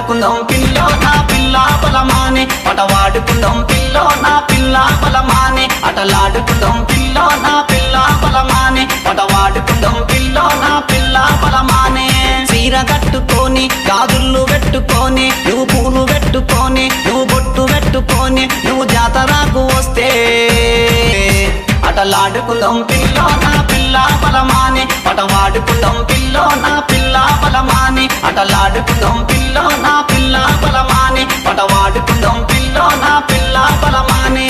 ఆడుకుందాం పిల్లో నా పిల్ల బలమాని పటవాడుకుందాం పిల్లో నా పిల్ల బలమాని అటలాడుకుందాం పిల్లో నా పిల్ల బలమాని పటవాడుకుందాం పిల్లో నా పిల్ల బలమాని చీర కట్టుకొని గాజుళ్ళు పెట్టుకొని నువ్వు పూలు పెట్టుకొని నువ్వు బొట్టు పెట్టుకొని నువ్వు జాతరకు వస్తే అటలాడుకుందాం పిల్లో నా పిల్ల బలమాని పటవాడుకుందాం పిల్లో నా పిల్ల బలమాని అటలాడుకుందాం పిల్లో నా పిల్ల బలమాని పటవాడుకుందాం పిల్లో నా పిల్ల బలమాని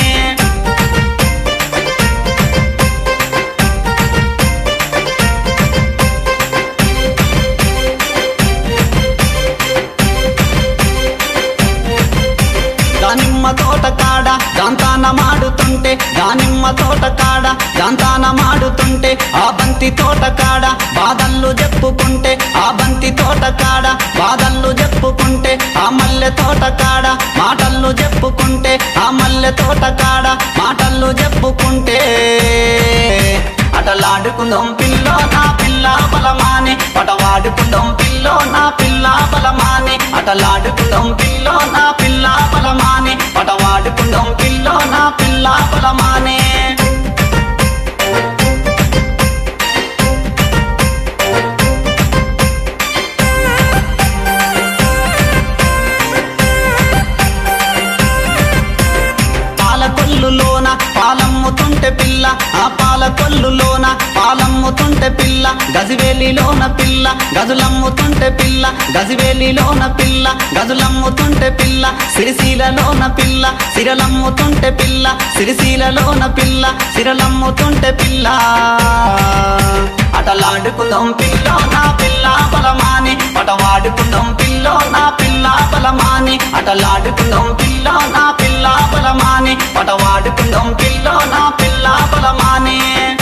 దానిమ్మ తోట కాడ జాంతాన మాడుతుంటే దానిమ్మ తోట కాడ జాంతాన మాడుతుంటే ఆ బంతి తోట కాడ బాధల్లు చెప్పుకుంటే ఆ బంతి తోట కాడ బాధల్లు చెప్పుకుంటే ఆ మల్లె తోట కాడ మాటల్లు చెప్పుకుంటే ఆ మల్లె తోట కాడ మాటల్లు చెప్పుకుంటే అటలాడుకుందాం పిల్లో నా పిల్ల బలమాని పటవాడుకుందాం పిల్లో నా పిల్ల బలమాని అటలాడుకుందాం పిల్లో నా పిల్ల బలమాని పటవాడుకుందాం పిల్లో నా పిల్ల బలమాని పాలకొల్లులోన పాలమ్ముతుంటే పిల్ల ఆ పాలకొల్లులోన పాలమ్ముతుంటే పిల్ల గజివేలిలోన పిల్ల గజులమ్ముతుంటే పిల్ల గజివేలిలోన పిల్ల గజులమ్ముతుంటే పిల్ల సిరిశీలలోన పిల్ల సిరలమ్ముతుంటే పిల్ల సిరిశీలలోన పిల్ల సిరలమ్ముతుంటే పిల్ల అటలాడుకుందాం పిల్లో నా పిల్ల బలమాని పటవాడుకుందాం పిల్లో నా పిల్ల బలమాని అటలాడుకుందాం పిల్లో నా పిల్ల బలమాని పటవాడుకుందాం పిల్లో నా పిల్ల బలమాని